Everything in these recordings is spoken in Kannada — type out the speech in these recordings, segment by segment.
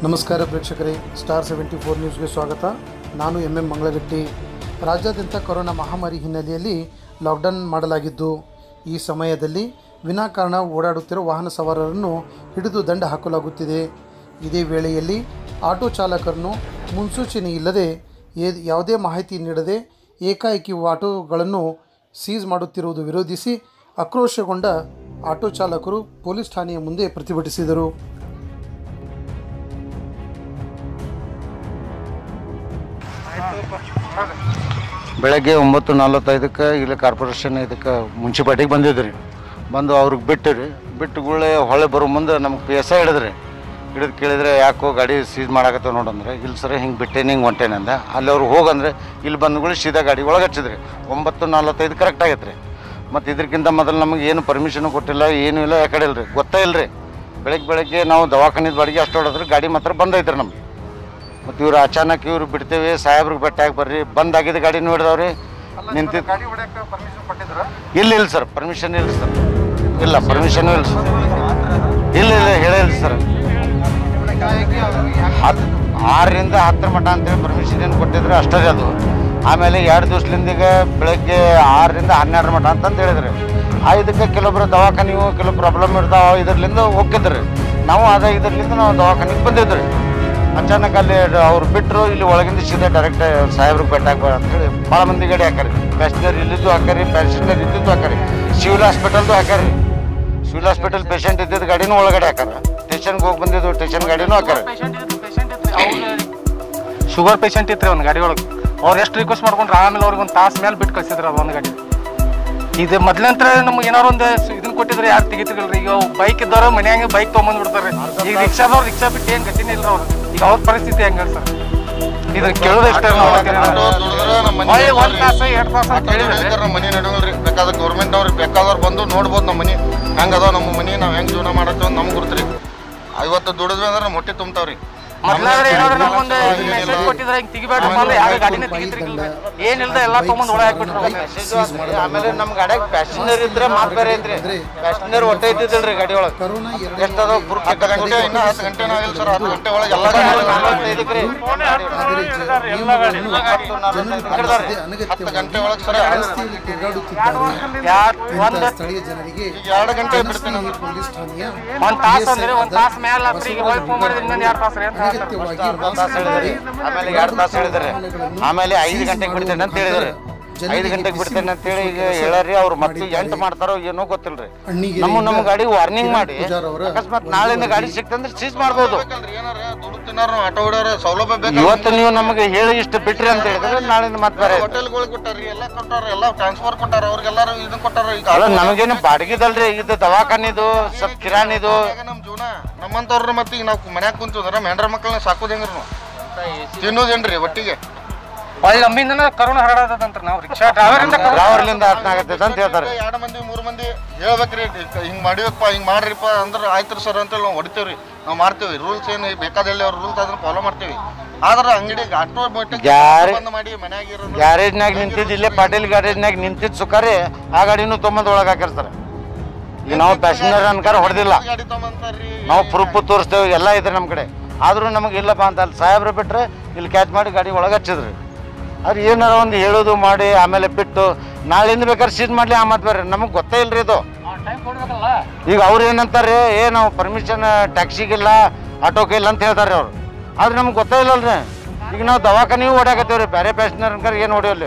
ನಮಸ್ಕಾರ ಪ್ರೇಕ್ಷಕರೇ ಸ್ಟಾರ್ ಸೆವೆಂಟಿ ಫೋರ್ ನ್ಯೂಸ್ಗೆ ಸ್ವಾಗತ ನಾನು ಎಂ ಎಂ ಮಂಗಳಗಟ್ಟಿ ರಾಜ್ಯಾದ್ಯಂತ ಕೊರೋನಾ ಮಹಾಮಾರಿ ಹಿನ್ನೆಲೆಯಲ್ಲಿ ಲಾಕ್ಡೌನ್ ಮಾಡಲಾಗಿದ್ದು ಈ ಸಮಯದಲ್ಲಿ ವಿನಾಕಾರಣ ಓಡಾಡುತ್ತಿರುವ ವಾಹನ ಸವಾರರನ್ನು ಹಿಡಿದು ದಂಡ ಹಾಕಲಾಗುತ್ತಿದೆ ಇದೇ ವೇಳೆಯಲ್ಲಿ ಆಟೋ ಚಾಲಕರನ್ನು ಮುನ್ಸೂಚನೆ ಇಲ್ಲದೆ ಏ- ಯಾವುದೇ ಮಾಹಿತಿ ನೀಡದೆ ಏಕಾಏಕಿ ಆಟೋಗಳನ್ನು ಸೀಸ್ ಮಾಡುತ್ತಿರುವುದು ವಿರೋಧಿಸಿ ಆಕ್ರೋಶಗೊಂಡ ಆಟೋ ಚಾಲಕರು ಪೊಲೀಸ್ ಠಾಣೆಯ ಮುಂದೆ ಪ್ರತಿಭಟಿಸಿದರು ಬೆಳಗ್ಗೆ ಒಂಬತ್ತು ನಲ್ವತ್ತೈದಕ್ಕೆ ಇಲ್ಲಿ ಕಾರ್ಪೊರೇಷನ್ ಇದಕ್ಕೆ ಮುನ್ಸಿಪಾಲ್ಟಿಗೆ ಬಂದಿದ್ರಿ ಬಂದು ಅವ್ರಿಗೆ ಬಿಟ್ಟು ರೀ ಬಿಟ್ಟು ಗುಳೆ ಹೊಳೆ ಬರೋ ಮುಂದೆ ನಮ್ಗೆ ಪಿ ಎಸ್ ಐ ಹಿಡಿದ್ರಿ ಹಿಡಿದು ಕೇಳಿದ್ರೆ ಯಾಕೋ ಗಾಡಿ ಸೀಸ್ ಮಾಡಾಕತ್ತೇವೆ ನೋಡಂದ್ರೆ ಇಲ್ಲ ಸರ್ ಹಿಂಗೆ ಬಿಟ್ಟೇನೆ ಹಿಂಗೆ ಹೊಂಟೇನೆ ಅಂದ ಅಲ್ಲಿ ಅವ್ರು ಹೋಗಂದ್ರೆ ಇಲ್ಲಿ ಬಂದ್ಗಳು ಸೀದಾ ಗಾಡಿ ಒಳಗೆ ಹಚ್ಚಿದ್ರಿ ಒಂಬತ್ತು ನಲ್ವತ್ತೈದು ಕರೆಕ್ಟ್ ಆಗೈತೆ ರೀ ಮತ್ತು ಇದಕ್ಕಿಂತ ಮೊದಲು ನಮಗೆ ಏನು ಪರ್ಮಿಷನ್ ಕೊಟ್ಟಿಲ್ಲ ಏನೂ ಇಲ್ಲ ಯಾಕಡೆ ಇಲ್ಲ ರೀ ಗೊತ್ತೇ ಇಲ್ಲ ರೀ ಬೆಳಗ್ಗೆ ಬೆಳಗ್ಗೆ ನಾವು ದವಾಖಾನಿದ ಬಾಡಿಗೆ ಅಷ್ಟು ಹೊಡೆದ್ರೆ ಗಾಡಿ ಮಾತ್ರ ಬಂದೈತೆ ರೀ ನಮ್ಗೆ ಮತ್ತು ಇವ್ರು ಅಚಾನಕ್ ಇವ್ರು ಬಿಡ್ತೇವೆ ಸಾಹೇಬ್ರಿಗೆ ಬೆಟ್ಟಾಗಿ ಬರ್ರಿ ಬಂದಾಗಿದ್ದ ಗಾಡಿ ನೋಡಿದವ್ರಿ ನಿಂತಿದ್ದು ಗಾಡಿ ಹೊಡ್ಯಕ್ಕೆ ಪರ್ಮಿಷನ್ ಕೊಟ್ಟಿದ್ರ ಇಲ್ಲ ಇಲ್ಲ ಸರ್ ಪರ್ಮಿಷನ್ ಇಲ್ಲ ಸರ್ ಇಲ್ಲ ಪರ್ಮಿಷನ್ ಇಲ್ಲ ಸರ್ ಇಲ್ಲ ಇಲ್ಲ ಹೇಳಿಲ್ಲ ಸರ್ ಹತ್ತು ಆರರಿಂದ ಹತ್ತರ ಮಠ ಅಂತೇಳಿ ಪರ್ಮಿಷನ್ ಏನು ಕೊಟ್ಟಿದ್ರೆ ಅಷ್ಟೇ ರೀ ಅದು ಆಮೇಲೆ ಎರಡು ದಿವ್ಸಲಿಂದ ಈಗ ಬೆಳಗ್ಗೆ ಆರರಿಂದ ಹನ್ನೆರಡು ಮಠ ಅಂತಂದು ಹೇಳಿದ್ರಿ ಆ ಇದಕ್ಕೆ ಕೆಲವೊಬ್ರು ದವಾಖಾನೆವು ಕೆಲವು ಪ್ರಾಬ್ಲಮ್ ಇರ್ತಾವ ಇದರ್ಲಿಂದ ಹೋಗಿದ್ರಿ ನಾವು ಅದೇ ಇದರ್ಲಿಂದ ನಾವು ದವಾಖಾನೆಗೆ ಬಂದಿದ್ರಿ ಅಚಾನಕ್ ಅಲ್ಲಿ ಅವ್ರು ಬಿಟ್ಟರು ಇಲ್ಲಿ ಒಳಗಿಂದ ಸೀದಾ ಡೈರೆಕ್ಟ್ ಸಾಹೇಬ್ರಿಗೆ ಬೆಟ್ಟ ಹಾಕ್ಬೇಡ ಅಂತೇಳಿ ಭಾಳ ಮಂದಿ ಗಾಡಿ ಹಾಕಾರಿ ಪ್ಯಾಸೆಂಜರ್ ಇಲ್ಲಿದ್ದು ಹಾಕಾರಿ ಪ್ಯಾಸೆಂಜರ್ ಇದ್ದಿದ್ದು ಹಾಕಾರಿ ಸಿವಿಲ್ ಹಾಸ್ಪಿಟಲ್ದು ಹಾಕಾರಿ ಸಿವಿಲ್ ಹಾಸ್ಪಿಟಲ್ ಪೇಷಂಟ್ ಇದ್ದಿದ್ದು ಗಾಡಿನೂ ಒಳಗಡೆ ಹಾಕಾರ ಸ್ಟೇಷನ್ಗೆ ಹೋಗಿ ಬಂದಿದ್ದು ಸ್ಟೇಷನ್ ಗಾಡಿನೂ ಹಾಕಾರ ಶುಗರ್ ಪೇಷಂಟ್ ಇತ್ತು ಒಂದು ಗಾಡಿ ಒಳಗೆ ಅವ್ರು ಎಷ್ಟು ರಿಕ್ವೆಸ್ಟ್ ಮಾಡ್ಕೊಂಡ್ರೆ ಆಮೇಲೆ ಅವ್ರಿಗೆ ಒಂದು ತಾಸು ಮೇಲೆ ಬಿಟ್ಟು ಕಳ್ಸಿದ್ರು ಅದು ಒಂದು ಗಾಡಿ ಇದು ಮೊದ್ಲಂತ್ರ ನಮ್ಗೆ ಏನಾರು ಒಂದು ಇದನ್ನ ಕೊಟ್ಟಿದ್ರೆ ಯಾರು ತೆಗಿತಿರಲ್ರಿ ಈಗ ಬೈಕ್ ಇದ್ದವ್ರು ಮನ್ಯಾಗ ಬೈಕ್ ತೊಗೊಂಬಂದು ಬಿಡ್ತಾರೆ ಈಗ ರಿಕ್ಷಾದವ್ರು ರಿಕ್ಷಾ ಬಿಟ್ಟು ಏನು ಗತಿನೇ ಇಲ್ಲ ಅವ್ರು ಈಗ ಅವ್ರ ಪರಿಸ್ಥಿತಿ ಹೆಂಗ ಸರ್ ಇದನ್ನ ಕೇಳೋದು ಇಷ್ಟ ಹೊಳ್ಳಿ ಒಂದು ತಾಸು ಎರಡು ತಾಸು ಅಂತ ಹೇಳಿದ್ರೆ ನಮ್ಮ ಮನೆ ನಡುವಲ್ರಿ ಬೇಕಾದ್ರೆ ಗೌರ್ಮೆಂಟ್ನವ್ರು ಬೇಕಾದವ್ರು ಬಂದು ನೋಡ್ಬೋದು ನಮ್ಮ ಮನೆ ಹೆಂಗೆ ಅದಾವ ನಮ್ಮ ಮನೆ ನಾವು ಹೆಂಗೆ ಜೀವನ ಮಾಡತ್ತೇವೆ ಅಂತ ನಮ್ಗೆ ಗುರುತ್ರಿ ಇವತ್ತು ದುಡಿದ್ವಿ ಅಂದ್ರೆ ನಮ್ಮ ಹೊಟ್ಟೆ ತುಂಬ್ತಾವ್ರಿ ಮೊದ್ಲಾದ್ರೆ ಏನಾದ್ರು ನಮ್ಗೊಂದು ಮೆಸೇಜ್ ಕೊಟ್ಟಿದ್ರೆ ಹಿಂಗೆ ತೆಗಿಬೇಡ್ರಪ್ಪ ಅಂದ್ರೆ ಯಾವ ಗಾಡಿನ ತೆಗಿತಿರ್ಲಿಲ್ಲ ಏನಿಲ್ದ ಎಲ್ಲ ತೊಗೊಂಡು ಒಳಗೆ ಹಾಕ್ಬಿಟ್ರು ಆಮೇಲೆ ನಮ್ಮ ಗಾಡಿಯಾಗ ಪ್ಯಾಸೆಂಜರ್ ಇದ್ರೆ ಮಾತು ಬೇರೆ ಐತ್ರಿ ಪ್ಯಾಸೆಂಜರ್ ಒಟ್ಟೆ ಇದ್ದಿದ್ದಲ್ರಿ ಗಾಡಿ ಒಳಗೆ ಕರೋನಾ ಎರಡು ಎಷ್ಟದ ಪುರುಷ ಹತ್ತು ಗಂಟೆ ಇನ್ನೂ ಹತ್ತು ಗಂಟೆ ನಾವಿಲ್ಲ ಸರ್ ಹತ್ತು ಗಂಟೆ ಒಳಗೆ ಎಲ್ಲ ನಲವತ್ತೈದಕ್ಕೆ ರೀ ಆದರೆ ನಿಯಮಗಳನ್ನು ಜನರು ಪಾಲಿಸದೆ ಅನಗತ್ಯವಾಗಿ ಗಂಟೆ ಒಳಗೆ ಸರ್ ರಸ್ತೆಯಲ್ಲಿ ತಿರುಗಾಡುತ್ತಿದ್ದಾರೆ ಯಾರು ಇಂಥ ಒಂದು ಸ್ಥಳೀಯ ಜನರಿಗೆ ಎರಡು ಗಂಟೆ ಬಿಡ್ತೀನಿ ಜನಸ್ನೇಹಿ ಪೊಲೀಸ್ ಠಾಣೆಯ ಒಂದ್ ತಾಸು ಅಂದ್ರೆ ಒಂದ್ ತಾಸು ಮೇಲೆ ಫ್ರೀ ಒಳಗೆ ಫೋನ್ ಮಾಡಿದ್ರೆ ಇನ್ನೊಂದು ಎರಡು ತಾಸು ರೀ ಅಂತ ಹೇಳ್ತಾರೆ ಅನಗತ್ಯವಾಗಿ ಅರ್ಧ ತಾಸು ಹೇಳಿದ್ರಿ ಆಮೇಲೆ ಎರಡು ತಾಸು ಹೇಳಿದ್ರಿ ಆಮೇಲೆ ಐದು ಗಂಟೆಗೆ ಬಿಡ್ತೇನೆ ಅಂತ ಹೇಳಿದ್ರಿ ಐದು ಗಂಟೆಗೆ ಬಿಡ್ತೇನೆ ಅಂತ ಹೇಳಿ ಈಗ ಹೇಳರಿ ಅವ್ರು ಮತ್ತೆ ಎಂಟು ಮಾಡ್ತಾರೋ ಏನೋ ಗೊತ್ತಿಲ್ರಿ ಅಣ್ಣಿಗೆ ನಮ್ಮ ನಮ್ಮ ಗಾಡಿ ವಾರ್ನಿಂಗ್ ಮಾಡಿ ಪೂಜಾರ್ ಅವರ ಅಕಸ್ಮಾತ್ ನಾಳೆಯಿಂದ ಗಾಡಿ ಸಿಕ್ತಂದ್ರೆ ಸೀಸ್ ಮಾಡ್ಬೋದು ಏನಾರ ದುಡ್ಡು ತಿನ್ನಾರ ಆಟೋ ಹೊಡ್ಯಾರ ಸೌಲಭ್ಯ ಬೇಕು ಇವತ್ತು ನೀವು ನಮಗೆ ಹೇಳಿ ಇಷ್ಟು ಬಿಟ್ರಿ ಅಂತ ಹೇಳಿದ್ರೆ ನಾಳೆಯಿಂದ ಮತ್ತೆ ಬೇರೆ ಹೋಟೆಲ್ಗಳು ಕೊಟ್ಟಾರಿ ಎಲ್ಲ ಕೊಟ್ಟಾರ ಎಲ್ಲ ಟ್ರಾನ್ಸ್ಫರ್ ಕೊಟ್ಟಾರ ಅವ್ರಿಗೆಲ್ಲಾರು ಇದನ್ನ ಕೊಟ್ಟಾರ ಈಗ ಅಲ್ಲ ನಮಗೇನು ಬಾಡಿಗೆದಲ್ರಿ ಇದು ದವಾಖಾನಿದು ಸ್ವಲ್ಪ ಕಿರಾಣಿದು ಈಗ ನಮ್ಮ ಜೀವನ ನಮ್ಮಂತವ್ರ ಮತ್ತೆ ಈಗ ನಾವು ಮನ್ಯಾಗ ಕುಂತಿದ್ರ ಮೆಂಡ್ರ ಮಕ್ಕಳನ್ನ ಸಾಕೋದು ಹೆಂಗ್ರಿ ನಾವು ತಿನ್ನೋದೇನ್ರಿ ಒಟ್ಟಿಗೆ ಒಳ್ಳೆ ನಮ್ಮಿಂದನ ಕರೋನಾ ಹರಡದಂತ್ರ ನಾವು ರಿಕ್ಷಾ ಡ್ರೈವರಿಂದ ಡ್ರೈವರ್ಲಿಂದ ಹತ್ನಾಗತ್ತೈತೆ ಅಂತ ಹೇಳ್ತಾರೆ ಎರಡು ಮಂದಿ ಮೂರು ಮಂದಿ ಹೇಳ್ಬೇಕ್ರಿ ಹಿಂಗ್ ಮಾಡಿವಪ್ಪ ಹಿಂಗ್ ಮಾಡ್ರಿಪ್ಪ ಅಂದ್ರೆ ಆಯ್ತು ಸರ್ ಅಂತೇಳಿ ನಾವು ಹೊಡಿತೇವ್ರಿ ನಾವು ಮಾಡ್ತೇವೆ ರೂಲ್ಸ್ ಏನು ಬೇಕಾದಲ್ಲಿ ಅವ್ರ ರೂಲ್ಸ್ ಅದನ್ನ ಫಾಲೋ ಮಾಡ್ತೇವಿ ಆದ್ರೆ ಅಂಗಡಿ ಆಟೋ ಯಾರಿ- ಬಂದ್ ಮಾಡಿ ಮನ್ಯಾಗ ಇರೋದು ಗ್ಯಾರೇಜ್ನಾಗ ನಿಂತಿದ್ದು ಇಲ್ಲೇ ಪಾಟೀಲ್ ಗ್ಯಾರೇಜ್ನಾಗ ನಿಂತಿದ್ದು ಸುಖಾರಿ ಆ ಗಾಡಿನೂ ತೊಂಬಂದು ಒಳಗೆ ಹಾಕಿರ್ತಾರೆ ಈಗ ನಾವು ಪ್ಯಾಸೆಂಜರ್ ಅನ್ಕಾರ ಹೊಡೆದಿಲ್ಲ ಗಾಡಿ ತಗೊಂಬಂತಾರ್ರಿ ನಾವು ಪ್ರೂಫ್ ತೋರಿಸ್ತೇವೆ ಎಲ್ಲ ಇದೆ ನಮ್ಮ ಕಡೆ ಆದ್ರೂ ನಮಗೆ ಇಲ್ಲಪ್ಪ ಅಂತ ಅಲ್ಲಿ ಸಾಹೇಬ್ರು ಬಿಟ್ರೆ ಇಲ್ಲಿ ಕ್ಯಾಚ್ ಮಾಡಿ ಗಾಡಿ ಒಳಗೆ ಹಚ್ಚಿದ್ರಿ ಅವ್ರು ಏನಾರ ಒಂದು ಹೇಳೋದು ಮಾಡಿ ಆಮೇಲೆ ಬಿಟ್ಟು ನಾಳೆಯಿಂದ ಬೇಕಾದ್ರೆ ಸೀಸ್ ಮಾಡಲಿ ಆ ಮಾತು ಬೇರೆ ನಮಗೆ ಗೊತ್ತೇ ಇಲ್ರಿ ಇದು ಈಗ ಅವ್ರು ಏನಂತಾರೆ ಏ ನಾವು ಪರ್ಮಿಷನ್ ಟ್ಯಾಕ್ಸಿಗಿಲ್ಲ ಆಟೋಗೆ ಇಲ್ಲ ಅಂತ ಹೇಳ್ತಾರೆ ಅವ್ರು ಆದ್ರೆ ನಮ್ಗೆ ಗೊತ್ತೇ ಇಲ್ಲಲ್ರಿ ಈಗ ನಾವು ದವಾಖಾನೆ ಓಡಾಕತ್ತೇವ್ರಿ ಬೇರೆ ಪ್ಯಾಸೆಂಜರ್ ಅನ್ಕರ್ ಏನು ಹೊಡಿಯೋಲ್ಲ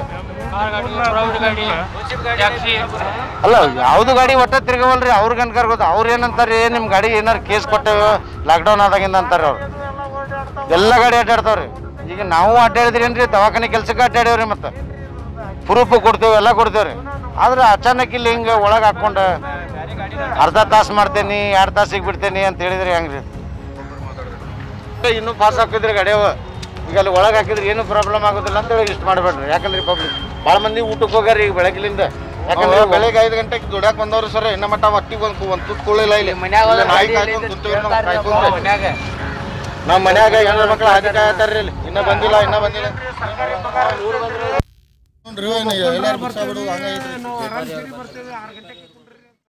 ಅಲ್ಲ ಯಾವ್ದು ಗಾಡಿ ಒಟ್ಟ ತಿರ್ಗವಲ್ರಿ ಅವ್ರಿಗೆ ಅನ್ಕರ್ ಗೊತ್ತ ಅವ್ರು ಏನಂತಾರೆ ನಿಮ್ಮ ಗಾಡಿ ಏನಾರು ಕೇಸ್ ಕೊಟ್ಟೇವೆ ಲಾಕ್ಡೌನ್ ಆದಾಗಿಂದ ಅಂತಾರೆ ಅವ್ರು ಎಲ್ಲ ಗಾಡಿ ಅಡ್ಡಾಡ್ತಾವ್ರಿ ಈಗ ನಾವು ಅಡ್ಡಾಡಿದ್ರಿ ಏನ್ರಿ ದವಾಖಾನೆ ಕೆಲ್ಸಕ್ಕೆ ಅಡ್ಡಾಡೇವ್ರಿ ಮತ್ತೆ ಪ್ರೂಫ್ ಕೊಡ್ತೇವೆ ಎಲ್ಲ ಕೊಡ್ತೇವ್ರಿ ಆದ್ರೆ ಅಚಾನಕ್ ಇಲ್ಲಿ ಹಿಂಗೆ ಒಳಗೆ ಹಾಕ್ಕೊಂಡು ಅರ್ಧ ತಾಸು ಮಾಡ್ತೇನಿ ಎರಡು ತಾಸಿಗೆ ಬಿಡ್ತೇನಿ ಅಂತ ಹೇಳಿದ್ರೆ ಹೆಂಗ್ರಿ ಇನ್ನೂ ಪಾಸ್ ಹಾಕಿದ್ರಿ ಗಾಡಿಯವ ಈಗ ಅಲ್ಲಿ ಒಳಗೆ ಹಾಕಿದ್ರೆ ಏನು ಪ್ರಾಬ್ಲಮ್ ಆಗೋದಿಲ್ಲ ಅಂತ ಹೇಳಿ ಇಷ್ಟು ಮಾಡಬೇಡ್ರಿ ಯಾಕಂದ್ರೆ ಪಬ್ಲಿಕ್ ಭಾಳ ಮಂದಿ ಊಟಕ್ಕೆ ಹೋಗ್ಯಾರ ಈಗ ಬೆಳಗ್ಲಿಂದ ಯಾಕಂದ್ರೆ ಬೆಳಗ್ಗೆ ಐದು ಗಂಟೆಗೆ ದುಡ್ಯಾಕ್ ಬಂದವ್ರು ಸರ್ ಇನ್ನ ಮಟ್ಟ ಒಟ್ಟಿಗೆ ಒಂದು ಒಂದು ತುತ್ತು ಕೂಳಿಲ್ಲ ಇಲ್ಲಿ ನಾಯಿ ಕಾಯ್ಕೊಂಡು ಕುಂತೀವಿ ನಾವು ಕಾಯ್ಕೊಂಡು ನಮ್ಮ ಮನ್ಯಾಗ ಹೆಣ್ಣು ಮಕ್ಳು ಹಾಕಿ ಕಾಯ್ತಾರ್ರಿ ಇಲ್ಲಿ ಇನ್ನ ಬಂದಿಲ್ಲ ಇನ್ನ ಬಂದಿಲ್ಲ ನೋಡ್ರಿ ಎಲ್ಲಾರು ಬಿಡ್ಸಾ ಬಿಡು ಹಂಗ ಐತ್ರಿ